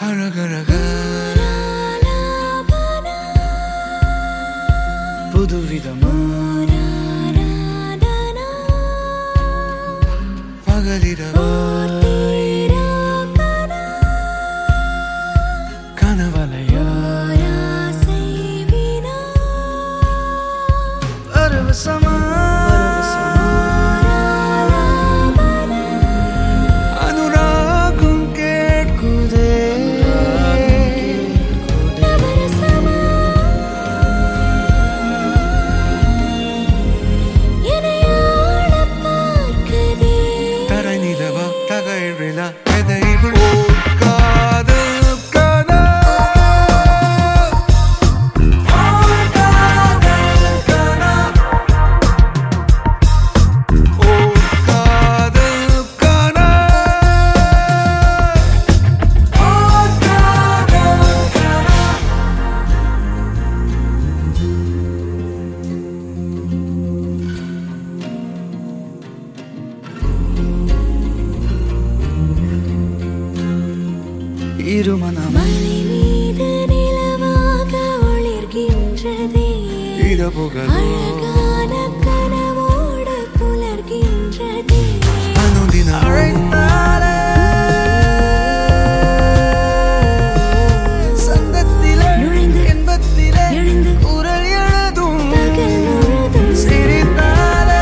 அழகழக புதுவிதமா பகலிரவா கனவலையா பரவசமா அனுராகம் கேட்குதே தரை நிலவா தகைழிலா எதைவில் காதல் கனா காதல் கனா ஓ காதல் கனா ஓ காதல் கனா இருமனம் இரவுகளோ கனவோடு புலர்கின்றதே அனுதினம் சங்கத்திலே நுழைந்து இன்பத்திலே எழுந்து குரல் எழுதும் பகல் முழுதும் சிரித்தாலே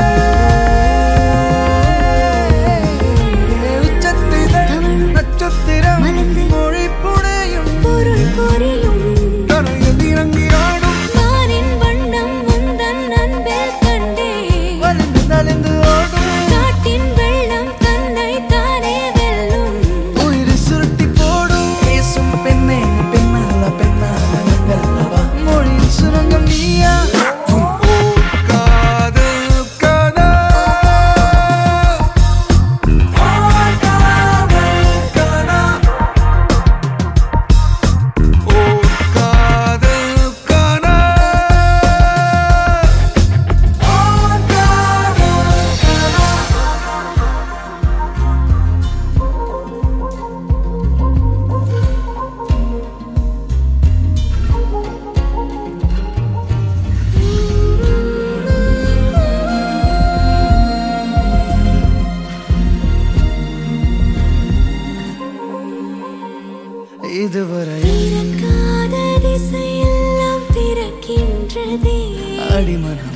உச்சத்திலே தவழும் நட்சத்திரம் மலர்ந்து மொழி புனையும் பொருள் புரியும் தரையில் இறங்கி ஆடும் நானின் வண்ணம் உந்தன் அன்பில் கண்டே வலிந்து நலிந்து ஓடும் காட்டின் வெள்ளம் தன்னை தானே வெல்லும் உயிர் சுருட்டி போடும் பேசும் பெண்ணே நீ பெண்ணல்ல பெண்ணால வெல்லவா மொழியில் சுரங்கம் நீயா காதல் கனா காதல் கனா ஓ காதல் கனா ஓ காதல் கனா இதுவரை திறக்காத திசையெல்லாம் திறக்கின்றதே அடிமனம்